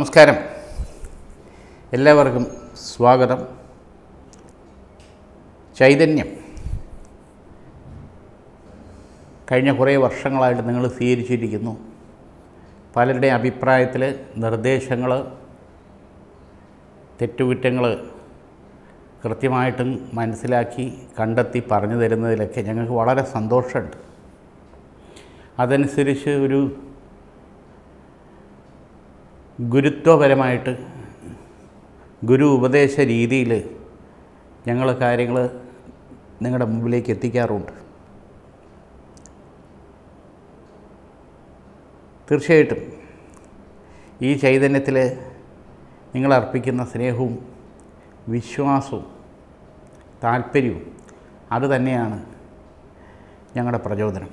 നമസ്കാരം എല്ലാവർക്കും സ്വാഗതം ചൈതന്യം കഴിഞ്ഞ കുറേ വർഷങ്ങളായിട്ട് നിങ്ങൾ സ്വീകരിച്ചിരിക്കുന്നു പലരുടെ അഭിപ്രായത്തിൽ നിർദ്ദേശങ്ങൾ തെറ്റുകുറ്റങ്ങൾ കൃത്യമായിട്ടും മനസ്സിലാക്കി കണ്ടെത്തി പറഞ്ഞു തരുന്നതിലൊക്കെ ഞങ്ങൾക്ക് വളരെ സന്തോഷമുണ്ട് അതനുസരിച്ച് ഒരു ഗുരുത്വപരമായിട്ട് ഗുരു ഉപദേശ രീതിയിൽ ഞങ്ങൾ കാര്യങ്ങൾ നിങ്ങളുടെ മുമ്പിലേക്ക് എത്തിക്കാറുണ്ട് തീർച്ചയായിട്ടും ഈ ചൈതന്യത്തിൽ നിങ്ങൾ അർപ്പിക്കുന്ന സ്നേഹവും വിശ്വാസവും താല്പര്യവും അത് തന്നെയാണ് ഞങ്ങളുടെ പ്രചോദനം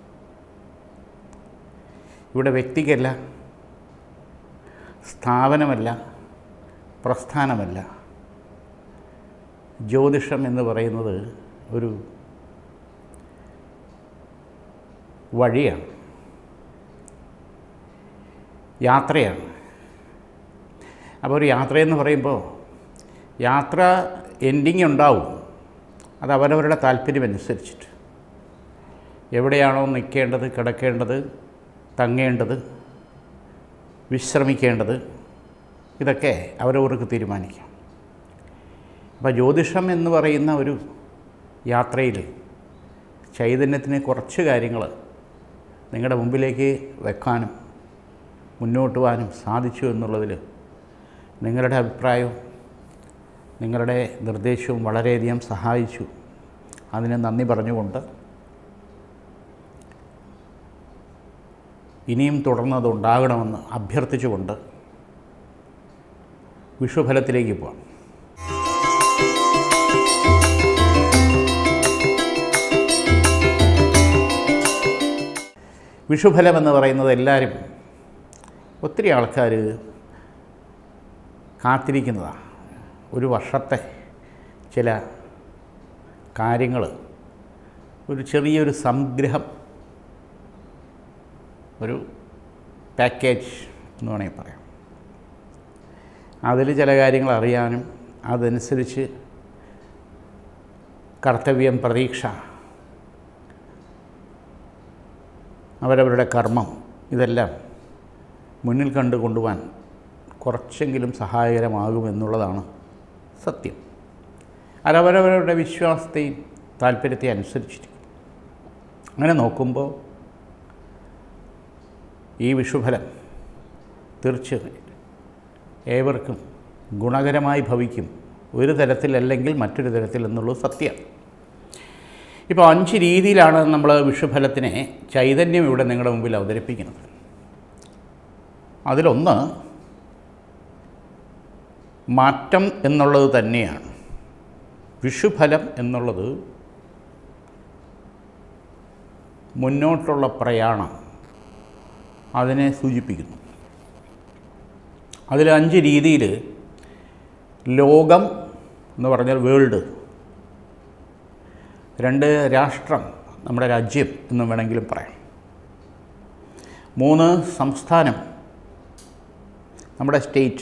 ഇവിടെ വ്യക്തിക്കല്ല സ്ഥാപനമല്ല പ്രസ്ഥാനമല്ല ജ്യോതിഷം എന്ന് പറയുന്നത് ഒരു വഴിയാണ് യാത്രയാണ് അപ്പോൾ ഒരു യാത്രയെന്ന് പറയുമ്പോൾ യാത്ര എൻഡിങ് ഉണ്ടാവും അത് അവരവരുടെ താല്പര്യമനുസരിച്ചിട്ട് എവിടെയാണോ നിൽക്കേണ്ടത് കിടക്കേണ്ടത് തങ്ങേണ്ടത് വിശ്രമിക്കേണ്ടത് ഇതൊക്കെ അവരവർക്ക് തീരുമാനിക്കാം അപ്പോൾ ജ്യോതിഷം എന്ന് പറയുന്ന ഒരു യാത്രയിൽ ചൈതന്യത്തിന് കുറച്ച് കാര്യങ്ങൾ നിങ്ങളുടെ മുമ്പിലേക്ക് വെക്കാനും മുന്നോട്ട് പോകാനും സാധിച്ചു എന്നുള്ളതിൽ നിങ്ങളുടെ അഭിപ്രായവും നിങ്ങളുടെ നിർദ്ദേശവും വളരെയധികം സഹായിച്ചു അതിന് നന്ദി പറഞ്ഞുകൊണ്ട് ഇനിയും തുടർന്നത് ഉണ്ടാകണമെന്ന് അഭ്യർത്ഥിച്ചുകൊണ്ട് വിഷുഫലത്തിലേക്ക് പോകാം വിഷുഫലം എന്ന് പറയുന്നത് എല്ലാവരും ഒത്തിരി ആൾക്കാർ കാത്തിരിക്കുന്നതാണ് ഒരു വർഷത്തെ ചില കാര്യങ്ങൾ ഒരു ചെറിയൊരു സംഗ്രഹം ഒരു പാക്കേജ് എന്ന് വേണമെങ്കിൽ പറയാം അതിൽ ചില കാര്യങ്ങൾ അറിയാനും അതനുസരിച്ച് കർത്തവ്യം പ്രതീക്ഷ അവരവരുടെ കർമ്മം ഇതെല്ലാം മുന്നിൽ കണ്ടു കൊണ്ടുപോകാൻ കുറച്ചെങ്കിലും സഹായകരമാകുമെന്നുള്ളതാണ് സത്യം അതവരവരുടെ വിശ്വാസത്തെയും താല്പര്യത്തെ അനുസരിച്ചിരിക്കും അങ്ങനെ നോക്കുമ്പോൾ ഈ വിഷുഫലം തീർച്ചയായും ഏവർക്കും ഗുണകരമായി ഭവിക്കും ഒരു തരത്തിലല്ലെങ്കിൽ മറ്റൊരു തരത്തിൽ എന്നുള്ളത് സത്യം ഇപ്പോൾ അഞ്ച് രീതിയിലാണ് നമ്മൾ വിഷുഫലത്തിനെ ചൈതന്യം ഇവിടെ നിങ്ങളുടെ മുമ്പിൽ അവതരിപ്പിക്കുന്നത് അതിലൊന്ന് മാറ്റം എന്നുള്ളത് തന്നെയാണ് വിഷുഫലം എന്നുള്ളത് മുന്നോട്ടുള്ള പ്രയാണം അതിനെ സൂചിപ്പിക്കുന്നു അതിൽ അഞ്ച് രീതിയിൽ ലോകം എന്ന് പറഞ്ഞാൽ വേൾഡ് രണ്ട് രാഷ്ട്രം നമ്മുടെ രാജ്യം എന്ന് വേണമെങ്കിലും പറയാം മൂന്ന് സംസ്ഥാനം നമ്മുടെ സ്റ്റേറ്റ്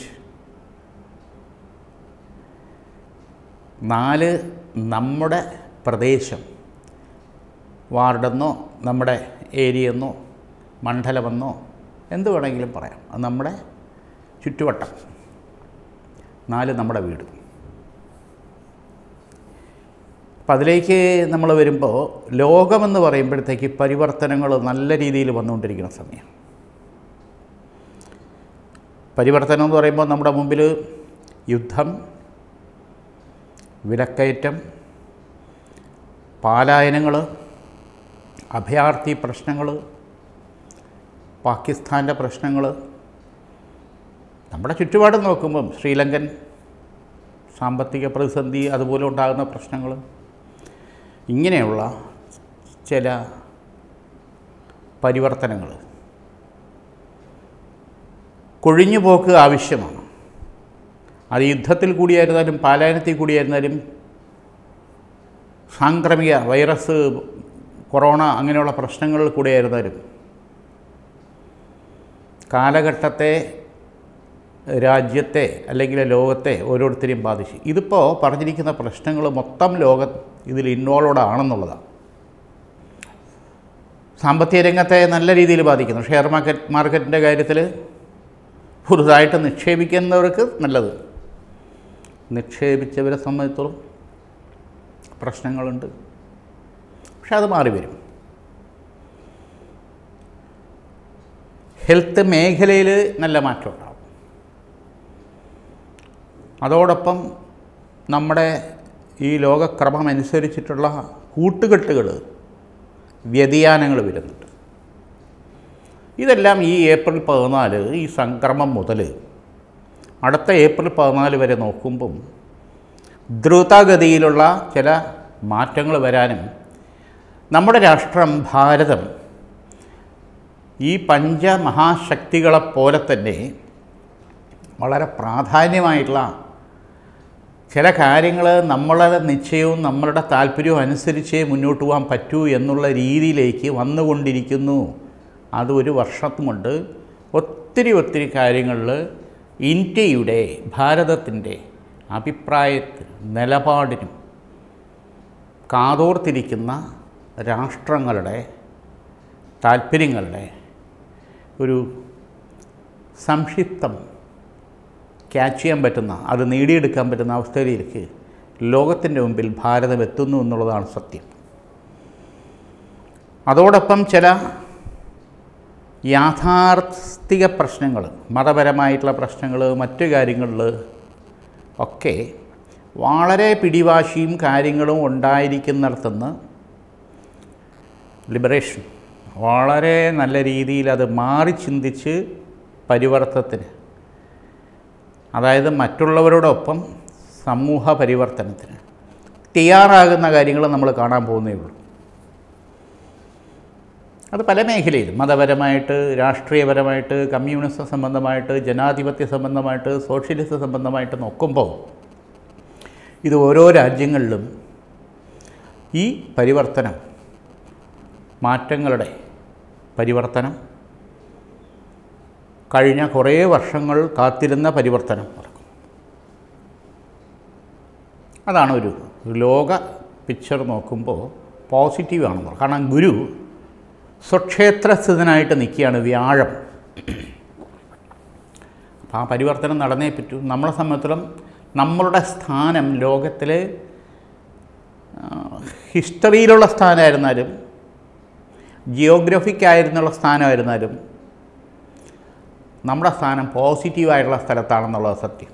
നാല് നമ്മുടെ പ്രദേശം വാർഡെന്നോ നമ്മുടെ ഏരിയെന്നോ മണ്ഡലമെന്നോ എന്ത് വേണമെങ്കിലും പറയാം അത് നമ്മുടെ ചുറ്റുവട്ടം നാല് നമ്മുടെ വീട് അപ്പം അതിലേക്ക് നമ്മൾ വരുമ്പോൾ ലോകമെന്ന് പറയുമ്പോഴത്തേക്ക് പരിവർത്തനങ്ങൾ നല്ല രീതിയിൽ വന്നുകൊണ്ടിരിക്കുന്ന സമയം പരിവർത്തനം എന്ന് പറയുമ്പോൾ നമ്മുടെ മുമ്പിൽ യുദ്ധം വിലക്കയറ്റം പാലായനങ്ങൾ അഭയാർത്ഥി പ്രശ്നങ്ങൾ പാകിസ്ഥാൻ്റെ പ്രശ്നങ്ങൾ നമ്മുടെ ചുറ്റുപാട് നോക്കുമ്പം ശ്രീലങ്കൻ സാമ്പത്തിക പ്രതിസന്ധി അതുപോലെ ഉണ്ടാകുന്ന പ്രശ്നങ്ങൾ ഇങ്ങനെയുള്ള ചില പരിവർത്തനങ്ങൾ കൊഴിഞ്ഞുപോക്ക് ആവശ്യമാണ് അത് യുദ്ധത്തിൽ കൂടിയായിരുന്നാലും പാലായനത്തിൽ കൂടിയായിരുന്നാലും സാംക്രമിക വൈറസ് കൊറോണ അങ്ങനെയുള്ള പ്രശ്നങ്ങളിൽ കൂടിയായിരുന്നാലും കാലഘട്ടത്തെ രാജ്യത്തെ അല്ലെങ്കിൽ ലോകത്തെ ഓരോരുത്തരെയും ബാധിച്ചു ഇതിപ്പോൾ പറഞ്ഞിരിക്കുന്ന പ്രശ്നങ്ങൾ മൊത്തം ലോകം ഇതിൽ ഇൻവോൾവഡ് ആണെന്നുള്ളതാണ് സാമ്പത്തിക രംഗത്തെ നല്ല രീതിയിൽ ബാധിക്കുന്നു ഷെയർ മാർക്കറ്റ് മാർക്കറ്റിൻ്റെ കാര്യത്തിൽ പുതുതായിട്ട് നിക്ഷേപിക്കുന്നവർക്ക് നല്ലത് നിക്ഷേപിച്ചവരെ സംബന്ധിച്ചോളം പ്രശ്നങ്ങളുണ്ട് പക്ഷെ അത് മാറി വരും ഹെൽത്ത് മേഖലയിൽ നല്ല മാറ്റം ഉണ്ടാവും അതോടൊപ്പം നമ്മുടെ ഈ ലോകക്രമം അനുസരിച്ചിട്ടുള്ള കൂട്ടുകെട്ടുകൾ വ്യതിയാനങ്ങൾ വരുന്നുണ്ട് ഇതെല്ലാം ഈ ഏപ്രിൽ പതിനാല് ഈ സംക്രമം മുതൽ അടുത്ത ഏപ്രിൽ പതിനാല് വരെ നോക്കുമ്പം ദ്രുതഗതിയിലുള്ള ചില മാറ്റങ്ങൾ വരാനും നമ്മുടെ രാഷ്ട്രം ഭാരതം ഈ പഞ്ചമഹാശക്തികളെപ്പോലെ തന്നെ വളരെ പ്രാധാന്യമായിട്ടുള്ള ചില കാര്യങ്ങൾ നമ്മളുടെ നിശ്ചയവും നമ്മളുടെ താല്പര്യവും അനുസരിച്ചേ മുന്നോട്ട് പോകാൻ പറ്റൂ എന്നുള്ള രീതിയിലേക്ക് വന്നുകൊണ്ടിരിക്കുന്നു അത് ഒരു വർഷം കൊണ്ട് ഒത്തിരി ഒത്തിരി കാര്യങ്ങളിൽ ഇന്ത്യയുടെ ഭാരതത്തിൻ്റെ അഭിപ്രായത്തിന് നിലപാടിനും കാതോർത്തിരിക്കുന്ന രാഷ്ട്രങ്ങളുടെ താല്പര്യങ്ങളുടെ ഒരു സംക്ഷിപ്തം ക്യാച്ച് ചെയ്യാൻ പറ്റുന്ന അത് നേടിയെടുക്കാൻ പറ്റുന്ന അവസ്ഥയിലേക്ക് ലോകത്തിൻ്റെ മുമ്പിൽ ഭാരതം എത്തുന്നു എന്നുള്ളതാണ് സത്യം അതോടൊപ്പം ചില യാഥാർത്ഥിക പ്രശ്നങ്ങൾ മതപരമായിട്ടുള്ള പ്രശ്നങ്ങൾ മറ്റു കാര്യങ്ങളിൽ ഒക്കെ വളരെ പിടിവാശിയും കാര്യങ്ങളും ഉണ്ടായിരിക്കുന്നിടത്തുനിന്ന് ലിബറേഷൻ വളരെ നല്ല രീതിയിൽ അത് മാറി ചിന്തിച്ച് പരിവർത്തനത്തിന് അതായത് മറ്റുള്ളവരോടൊപ്പം സമൂഹ പരിവർത്തനത്തിന് തയ്യാറാകുന്ന കാര്യങ്ങൾ നമ്മൾ കാണാൻ പോകുന്നേ ഉള്ളൂ അത് പല മേഖലയിലും മതപരമായിട്ട് രാഷ്ട്രീയപരമായിട്ട് കമ്മ്യൂണിസം സംബന്ധമായിട്ട് ജനാധിപത്യ സംബന്ധമായിട്ട് സോഷ്യലിസം സംബന്ധമായിട്ട് നോക്കുമ്പോൾ ഇത് ഓരോ രാജ്യങ്ങളിലും ഈ പരിവർത്തനം മാറ്റങ്ങളുടെ പരിവർത്തനം കഴിഞ്ഞ കുറേ വർഷങ്ങൾ കാത്തിരുന്ന പരിവർത്തനം നടക്കും അതാണ് ഒരു ലോക പിക്ചർ നോക്കുമ്പോൾ പോസിറ്റീവാണെന്ന് പറയും കാരണം ഗുരു സ്വക്ഷേത്രസ്ഥിതനായിട്ട് നിൽക്കുകയാണ് വ്യാഴം അപ്പോൾ ആ പരിവർത്തനം നടന്നേ പറ്റൂ നമ്മളെ സംബന്ധിച്ചിടത്തോളം നമ്മളുടെ സ്ഥാനം ലോകത്തിൽ ഹിസ്റ്ററിയിലുള്ള സ്ഥാനമായിരുന്നാലും ജിയോഗ്രഫിക് ആയിരുന്നുള്ള സ്ഥാനമായിരുന്നാലും നമ്മുടെ സ്ഥാനം പോസിറ്റീവായിട്ടുള്ള സ്ഥലത്താണെന്നുള്ളത് സത്യം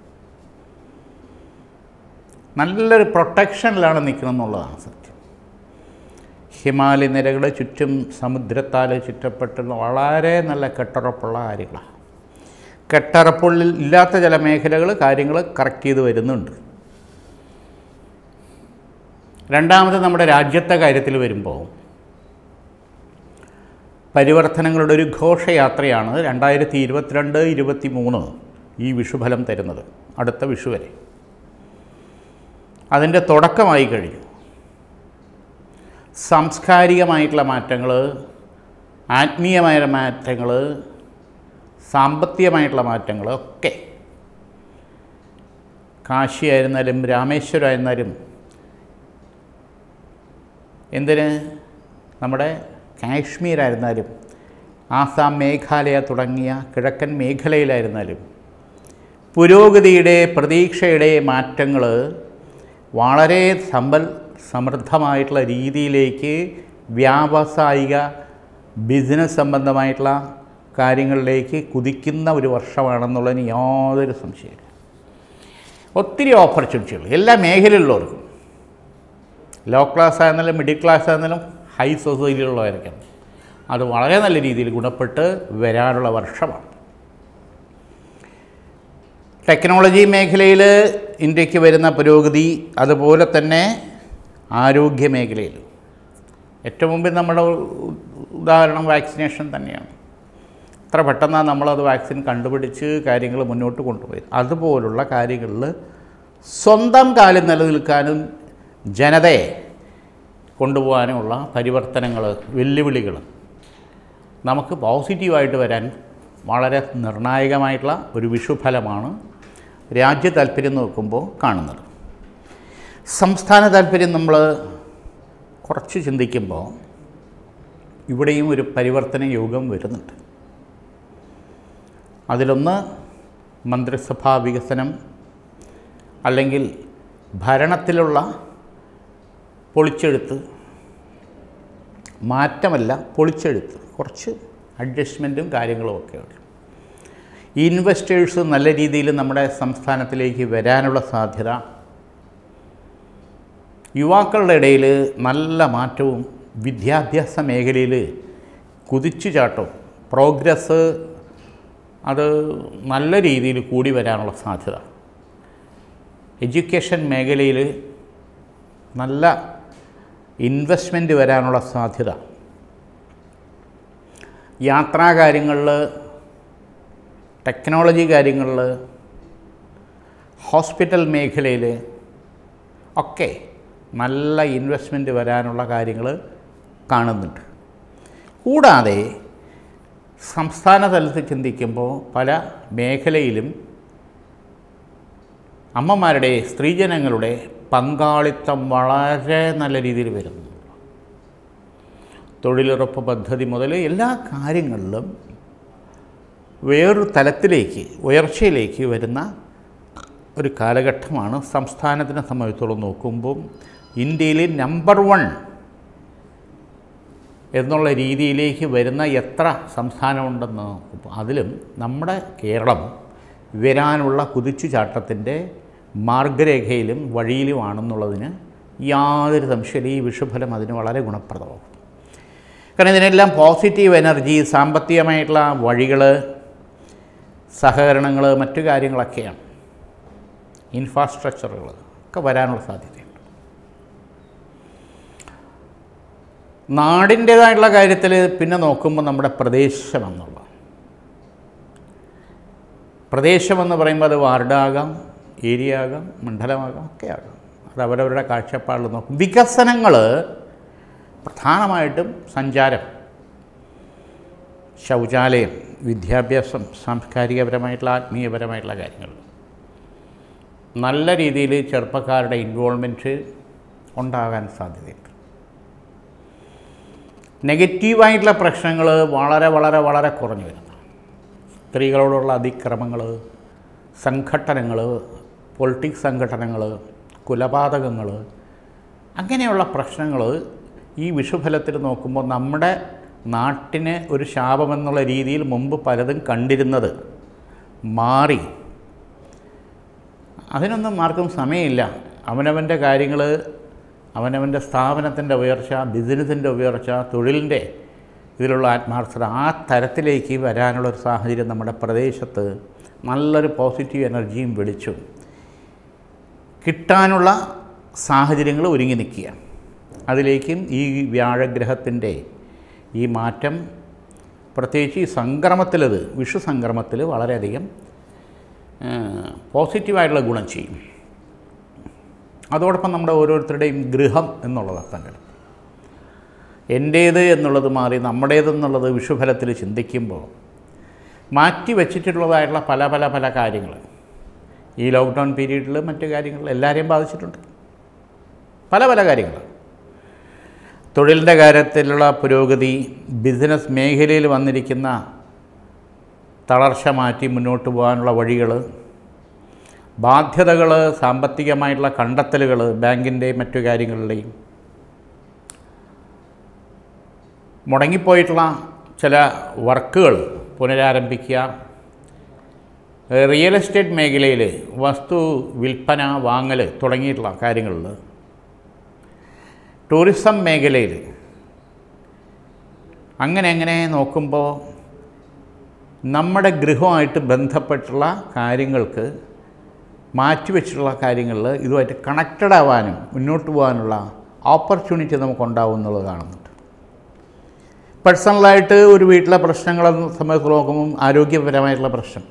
നല്ലൊരു പ്രൊട്ടക്ഷനിലാണ് നിൽക്കണമെന്നുള്ളതാണ് സത്യം ഹിമാലയ നിരകളുടെ ചുറ്റും സമുദ്രത്താൽ ചുറ്റപ്പെട്ടുള്ള വളരെ നല്ല കെട്ടുറപ്പുള്ള കാര്യങ്ങളാണ് കെട്ടുറപ്പുള്ളിൽ ഇല്ലാത്ത ചില മേഖലകൾ കാര്യങ്ങൾ കറക്റ്റ് ചെയ്ത് വരുന്നുണ്ട് രണ്ടാമത് നമ്മുടെ രാജ്യത്തെ കാര്യത്തിൽ വരുമ്പോൾ പരിവർത്തനങ്ങളുടെ ഒരു ഘോഷയാത്രയാണ് രണ്ടായിരത്തി ഇരുപത്തിരണ്ട് ഇരുപത്തി മൂന്ന് ഈ വിഷുഫലം തരുന്നത് അടുത്ത വിഷു വരെ അതിൻ്റെ തുടക്കമായി കഴിഞ്ഞു സാംസ്കാരികമായിട്ടുള്ള മാറ്റങ്ങൾ ആത്മീയമായ മാറ്റങ്ങൾ സാമ്പത്തികമായിട്ടുള്ള മാറ്റങ്ങൾ ഒക്കെ കാശി ആയിരുന്നാലും രാമേശ്വരം ആയിരുന്നാലും എന്തിന് നമ്മുടെ കാശ്മീരായിരുന്നാലും ആസാം മേഘാലയ തുടങ്ങിയ കിഴക്കൻ മേഖലയിലായിരുന്നാലും പുരോഗതിയുടെ പ്രതീക്ഷയുടെ മാറ്റങ്ങൾ വളരെ സമ്പൽ സമൃദ്ധമായിട്ടുള്ള രീതിയിലേക്ക് വ്യാവസായിക ബിസിനസ് സംബന്ധമായിട്ടുള്ള കാര്യങ്ങളിലേക്ക് കുതിക്കുന്ന ഒരു വർഷമാണെന്നുള്ളതിന് യാതൊരു സംശയമില്ല ഒത്തിരി ഓപ്പർച്യൂണിറ്റികൾ എല്ലാ മേഖലയിലുള്ളവർക്കും ലോ ക്ലാസ് ആയിരുന്നാലും മിഡിൽ ക്ലാസ് ആയിരുന്നാലും ഹൈ സൊസൈറ്റിയിലുള്ളവരൊക്കെ അത് വളരെ നല്ല രീതിയിൽ ഗുണപ്പെട്ട് വരാനുള്ള വർഷമാണ് ടെക്നോളജി മേഖലയിൽ ഇന്ത്യക്ക് വരുന്ന പുരോഗതി അതുപോലെ തന്നെ ആരോഗ്യ മേഖലയിൽ ഏറ്റവും മുമ്പിൽ നമ്മുടെ ഉ- ഉദാഹരണം വാക്സിനേഷൻ തന്നെയാണ് എത്ര പെട്ടെന്നാണ് നമ്മളത് വാക്സിൻ കണ്ടുപിടിച്ച് കാര്യങ്ങൾ മുന്നോട്ട് കൊണ്ടുപോയി അതുപോലുള്ള കാര്യങ്ങളിൽ സ്വന്തം കാലിൽ നിലനിൽക്കാനും ജനതയെ കൊണ്ടുപോകാനുമുള്ള പരിവർത്തനങ്ങൾ വെല്ലുവിളികൾ നമുക്ക് പോസിറ്റീവായിട്ട് വരാൻ വളരെ നിർണായകമായിട്ടുള്ള ഒരു വിഷുഫലമാണ് രാജ്യ താല്പര്യം നോക്കുമ്പോൾ കാണുന്നത് സംസ്ഥാന താല്പര്യം നമ്മൾ കുറച്ച് ചിന്തിക്കുമ്പോൾ ഇവിടെയും ഒരു പരിവർത്തന യോഗം വരുന്നുണ്ട് അതിലൊന്ന് മന്ത്രിസഭാ വികസനം അല്ലെങ്കിൽ ഭരണത്തിലുള്ള പൊളിച്ചെഴുത്ത് മാറ്റമല്ല പൊളിച്ചെഴുത്ത് കുറച്ച് അഡ്ജസ്റ്റ്മെൻറ്റും കാര്യങ്ങളും ഒക്കെ ഉണ്ട് ഇൻവെസ്റ്റേഴ്സ് നല്ല രീതിയിൽ നമ്മുടെ സംസ്ഥാനത്തിലേക്ക് വരാനുള്ള സാധ്യത യുവാക്കളുടെ ഇടയിൽ നല്ല മാറ്റവും വിദ്യാഭ്യാസ മേഖലയിൽ കുതിച്ചുചാട്ടവും പ്രോഗ്രസ് അത് നല്ല രീതിയിൽ കൂടി വരാനുള്ള സാധ്യത എഡ്യൂക്കേഷൻ മേഖലയിൽ നല്ല ഇൻവെസ്റ്റ്മെൻറ്റ് വരാനുള്ള സാധ്യത യാത്രാ കാര്യങ്ങളിൽ ടെക്നോളജി കാര്യങ്ങളിൽ ഹോസ്പിറ്റൽ മേഖലയിൽ ഒക്കെ നല്ല ഇൻവെസ്റ്റ്മെൻറ്റ് വരാനുള്ള കാര്യങ്ങൾ കാണുന്നുണ്ട് കൂടാതെ സംസ്ഥാന തലത്തിൽ ചിന്തിക്കുമ്പോൾ പല മേഖലയിലും അമ്മമാരുടെ സ്ത്രീജനങ്ങളുടെ പങ്കാളിത്തം വളരെ നല്ല രീതിയിൽ വരുന്നു തൊഴിലുറപ്പ് പദ്ധതി മുതൽ എല്ലാ കാര്യങ്ങളിലും വേറൊരു തലത്തിലേക്ക് ഉയർച്ചയിലേക്ക് വരുന്ന ഒരു കാലഘട്ടമാണ് സംസ്ഥാനത്തിനെ സംബന്ധിച്ചോളം നോക്കുമ്പോൾ ഇന്ത്യയിൽ നമ്പർ വൺ എന്നുള്ള രീതിയിലേക്ക് വരുന്ന എത്ര സംസ്ഥാനമുണ്ടെന്ന് നോക്കുമ്പോൾ അതിലും നമ്മുടെ കേരളം വരാനുള്ള കുതിച്ചുചാട്ടത്തിൻ്റെ മാർഗരേഖയിലും വഴിയിലുമാണെന്നുള്ളതിന് യാതൊരു സംശയവും ഈ വിഷുഫലം അതിന് വളരെ ഗുണപ്രദമാകും കാരണം ഇതിനെല്ലാം പോസിറ്റീവ് എനർജി സാമ്പത്തികമായിട്ടുള്ള വഴികൾ സഹകരണങ്ങൾ മറ്റു കാര്യങ്ങളൊക്കെയാണ് ഇൻഫ്രാസ്ട്രക്ചറുകൾ ഒക്കെ വരാനുള്ള സാധ്യതയുണ്ട് നാടിൻ്റേതായിട്ടുള്ള കാര്യത്തിൽ പിന്നെ നോക്കുമ്പോൾ നമ്മുടെ പ്രദേശം എന്നുള്ള പ്രദേശമെന്ന് പറയുമ്പോൾ അത് വാർഡാകാം ഏരിയ ആകാം മണ്ഡലമാകാം ഒക്കെ ആകാം അത് അവരവരുടെ കാഴ്ചപ്പാടിൽ നോക്കും വികസനങ്ങൾ പ്രധാനമായിട്ടും സഞ്ചാരം ശൗചാലയം വിദ്യാഭ്യാസം സാംസ്കാരികപരമായിട്ടുള്ള ആത്മീയപരമായിട്ടുള്ള കാര്യങ്ങൾ നല്ല രീതിയിൽ ചെറുപ്പക്കാരുടെ ഇൻവോൾവ്മെൻറ്റ് ഉണ്ടാകാൻ സാധ്യതയുണ്ട് നെഗറ്റീവായിട്ടുള്ള പ്രശ്നങ്ങൾ വളരെ വളരെ വളരെ കുറഞ്ഞു വരുന്നു സ്ത്രീകളോടുള്ള അതിക്രമങ്ങൾ സംഘട്ടനങ്ങൾ പൊളിറ്റിക്സ് സംഘടനകൾ കുലപാതകങ്ങൾ അങ്ങനെയുള്ള പ്രശ്നങ്ങൾ ഈ വിഷുഫലത്തിൽ നോക്കുമ്പോൾ നമ്മുടെ നാട്ടിന് ഒരു ശാപമെന്നുള്ള രീതിയിൽ മുമ്പ് പലതും കണ്ടിരുന്നത് മാറി അതിനൊന്നും ആർക്കും സമയമില്ല അവനവൻ്റെ കാര്യങ്ങൾ അവനവൻ്റെ സ്ഥാപനത്തിൻ്റെ ഉയർച്ച ബിസിനസ്സിൻ്റെ ഉയർച്ച തൊഴിലിൻ്റെ ഇതിലുള്ള ആത്മാർത്ഥത ആ തരത്തിലേക്ക് വരാനുള്ള ഒരു സാഹചര്യം നമ്മുടെ പ്രദേശത്ത് നല്ലൊരു പോസിറ്റീവ് എനർജിയും വെളിച്ചും കിട്ടാനുള്ള സാഹചര്യങ്ങൾ ഒരുങ്ങി നിൽക്കുക അതിലേക്കും ഈ വ്യാഴഗ്രഹത്തിൻ്റെ ഈ മാറ്റം പ്രത്യേകിച്ച് ഈ സംക്രമത്തിലത് വിഷു സംക്രമത്തിൽ വളരെയധികം പോസിറ്റീവായിട്ടുള്ള ഗുണം ചെയ്യും അതോടൊപ്പം നമ്മുടെ ഓരോരുത്തരുടെയും ഗൃഹം എന്നുള്ളത് സങ്കല്പം എൻ്റേത് എന്നുള്ളത് മാറി നമ്മുടേതെന്നുള്ളത് വിഷുഫലത്തിൽ ചിന്തിക്കുമ്പോൾ മാറ്റി വച്ചിട്ടുള്ളതായിട്ടുള്ള പല പല പല കാര്യങ്ങൾ ഈ ലോക്ക്ഡൗൺ പീരീഡിൽ മറ്റു കാര്യങ്ങൾ എല്ലാവരെയും ബാധിച്ചിട്ടുണ്ട് പല പല കാര്യങ്ങൾ തൊഴിലിൻ്റെ കാര്യത്തിലുള്ള പുരോഗതി ബിസിനസ് മേഖലയിൽ വന്നിരിക്കുന്ന തളർച്ച മാറ്റി മുന്നോട്ട് പോകാനുള്ള വഴികൾ ബാധ്യതകൾ സാമ്പത്തികമായിട്ടുള്ള കണ്ടെത്തലുകൾ ബാങ്കിൻ്റെയും മറ്റു കാര്യങ്ങളുടെയും മുടങ്ങിപ്പോയിട്ടുള്ള ചില വർക്കുകൾ പുനരാരംഭിക്കുക റിയൽ എസ്റ്റേറ്റ് മേഖലയിൽ വസ്തു വിൽപ്പന വാങ്ങൽ തുടങ്ങിയിട്ടുള്ള കാര്യങ്ങളിൽ ടൂറിസം മേഖലയിൽ അങ്ങനെ അങ്ങനെ നോക്കുമ്പോൾ നമ്മുടെ ഗൃഹമായിട്ട് ബന്ധപ്പെട്ടുള്ള കാര്യങ്ങൾക്ക് മാറ്റിവെച്ചിട്ടുള്ള കാര്യങ്ങളിൽ ഇതുമായിട്ട് കണക്റ്റഡ് ആവാനും മുന്നോട്ട് പോകാനുള്ള ഓപ്പർച്യൂണിറ്റി നമുക്കുണ്ടാവും എന്നുള്ളത് കാണുന്നുണ്ട് പേഴ്സണലായിട്ട് ഒരു വീട്ടിലെ പ്രശ്നങ്ങളെ സമയത്ത് നോക്കുമ്പം ആരോഗ്യപരമായിട്ടുള്ള പ്രശ്നം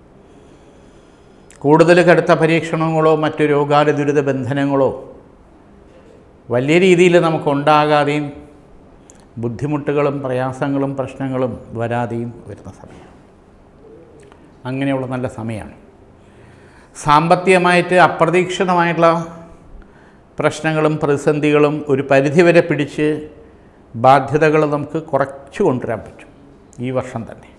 കൂടുതൽ കടുത്ത പരീക്ഷണങ്ങളോ മറ്റു രോഗാല ദുരിത ബന്ധനങ്ങളോ വലിയ രീതിയിൽ നമുക്കുണ്ടാകാതെയും ബുദ്ധിമുട്ടുകളും പ്രയാസങ്ങളും പ്രശ്നങ്ങളും വരാതെയും വരുന്ന സമയം അങ്ങനെയുള്ള നല്ല സമയമാണ് സാമ്പത്തികമായിട്ട് അപ്രതീക്ഷിതമായിട്ടുള്ള പ്രശ്നങ്ങളും പ്രതിസന്ധികളും ഒരു പരിധിവരെ പിടിച്ച് ബാധ്യതകൾ നമുക്ക് കുറച്ച് കൊണ്ടുവരാൻ പറ്റും ഈ വർഷം തന്നെ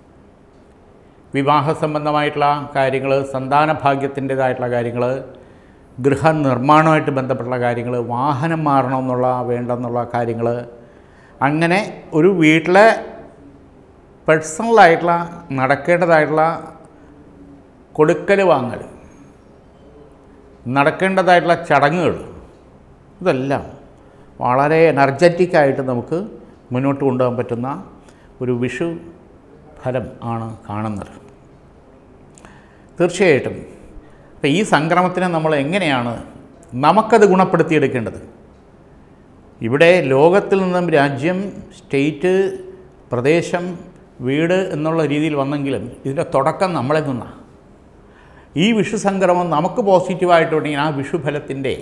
വിവാഹ സംബന്ധമായിട്ടുള്ള കാര്യങ്ങൾ സന്താന ഭാഗ്യത്തിൻ്റേതായിട്ടുള്ള കാര്യങ്ങൾ ഗൃഹനിർമ്മാണമായിട്ട് ബന്ധപ്പെട്ടുള്ള കാര്യങ്ങൾ വാഹനം മാറണമെന്നുള്ള വേണ്ടെന്നുള്ള കാര്യങ്ങൾ അങ്ങനെ ഒരു വീട്ടിലെ പേഴ്സണലായിട്ടുള്ള നടക്കേണ്ടതായിട്ടുള്ള കൊടുക്കൽ വാങ്ങൽ നടക്കേണ്ടതായിട്ടുള്ള ചടങ്ങുകൾ ഇതെല്ലാം വളരെ എനർജറ്റിക്കായിട്ട് നമുക്ക് മുന്നോട്ട് കൊണ്ടുപോകാൻ പറ്റുന്ന ഒരു വിഷു ഫലം ആണ് കാണുന്നത് തീർച്ചയായിട്ടും അപ്പോൾ ഈ സംക്രമത്തിനെ നമ്മൾ എങ്ങനെയാണ് നമുക്കത് ഗുണപ്പെടുത്തിയെടുക്കേണ്ടത് ഇവിടെ ലോകത്തിൽ നിന്നും രാജ്യം സ്റ്റേറ്റ് പ്രദേശം വീട് എന്നുള്ള രീതിയിൽ വന്നെങ്കിലും ഇതിൻ്റെ തുടക്കം നമ്മളെ നിന്നാണ് ഈ വിഷു സംക്രമം നമുക്ക് പോസിറ്റീവായിട്ടുണ്ടെങ്കിൽ ആ വിഷുഫലത്തിൻ്റെ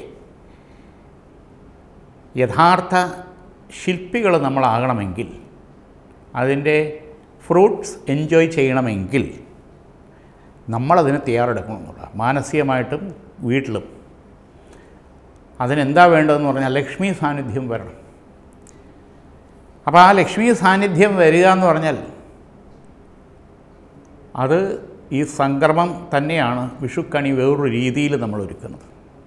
യഥാർത്ഥ ശില്പികൾ നമ്മളാകണമെങ്കിൽ അതിൻ്റെ ഫ്രൂട്ട്സ് എൻജോയ് ചെയ്യണമെങ്കിൽ നമ്മളതിന് തയ്യാറെടുക്കണമെന്നുള്ള മാനസികമായിട്ടും വീട്ടിലും അതിനെന്താ വേണ്ടതെന്ന് പറഞ്ഞാൽ ലക്ഷ്മി സാന്നിധ്യം വരണം അപ്പോൾ ആ ലക്ഷ്മി സാന്നിധ്യം വരിക എന്ന് പറഞ്ഞാൽ അത് ഈ സംക്രമം തന്നെയാണ് വിഷുക്കണി വേറൊരു രീതിയിൽ നമ്മൾ ഒരുക്കുന്നത്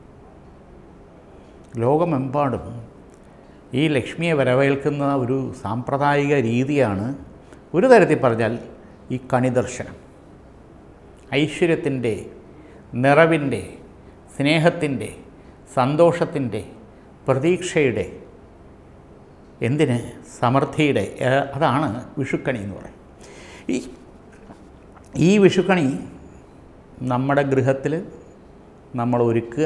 ലോകമെമ്പാടും ഈ ലക്ഷ്മിയെ വരവേൽക്കുന്ന ഒരു സാമ്പ്രദായിക രീതിയാണ് ഒരു തരത്തിൽ പറഞ്ഞാൽ ഈ കണി ദർശനം ഐശ്വര്യത്തിൻ്റെ നിറവിൻ്റെ സ്നേഹത്തിൻ്റെ സന്തോഷത്തിൻ്റെ പ്രതീക്ഷയുടെ എന്തിന് സമൃദ്ധിയുടെ ഏഹ്, അതാണ് വിഷുക്കണി എന്ന് പറയും ഈ ഈ വിഷുക്കണി നമ്മുടെ ഗൃഹത്തിൽ നമ്മൾ ഒരുക്കുക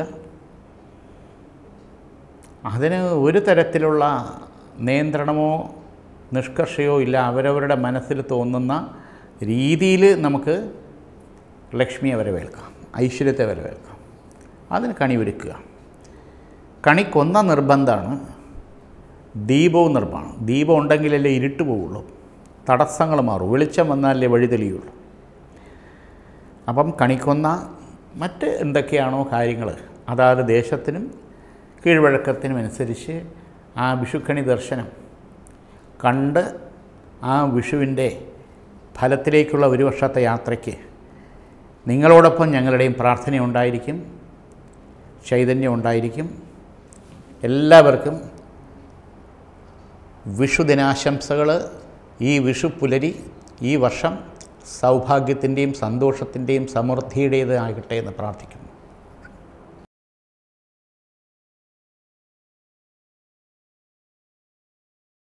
അതിന് ഒരു തരത്തിലുള്ള നിയന്ത്രണമോ നിഷ്കർഷയോ ഇല്ല അവരവരുടെ മനസ്സിൽ തോന്നുന്ന രീതിയിൽ നമുക്ക് ലക്ഷ്മിയെ വരവേൽക്കാം ഐശ്വര്യത്തെ വരവേൽക്കാം അതിന് കണി ഒരുക്കുക കണിക്കൊന്ന നിർബന്ധമാണ് ദീപവും നിർമ്മാണം ദീപം ഉണ്ടെങ്കിലല്ലേ ഇരുട്ട് പോവുള്ളൂ തടസ്സങ്ങൾ മാറും വെളിച്ചം വന്നാലേ വഴി തെളിയുള്ളൂ അപ്പം കണിക്കൊന്ന മറ്റ് എന്തൊക്കെയാണോ കാര്യങ്ങൾ അതാത് ദേശത്തിനും കീഴ്വഴക്കത്തിനും അനുസരിച്ച് ആ വിഷുക്കണി ദർശനം കണ്ട് ആ വിഷുവിൻ്റെ ഫലത്തിലേക്കുള്ള ഒരു വർഷത്തെ യാത്രയ്ക്ക് നിങ്ങളോടൊപ്പം ഞങ്ങളുടെയും പ്രാർത്ഥന ഉണ്ടായിരിക്കും ചൈതന്യം ഉണ്ടായിരിക്കും എല്ലാവർക്കും വിഷുദിനാശംസകൾ ഈ വിഷു പുലരി ഈ വർഷം സൗഭാഗ്യത്തിൻ്റെയും സന്തോഷത്തിൻ്റെയും സമൃദ്ധിയുടേതാകട്ടെ എന്ന് പ്രാർത്ഥിക്കുന്നു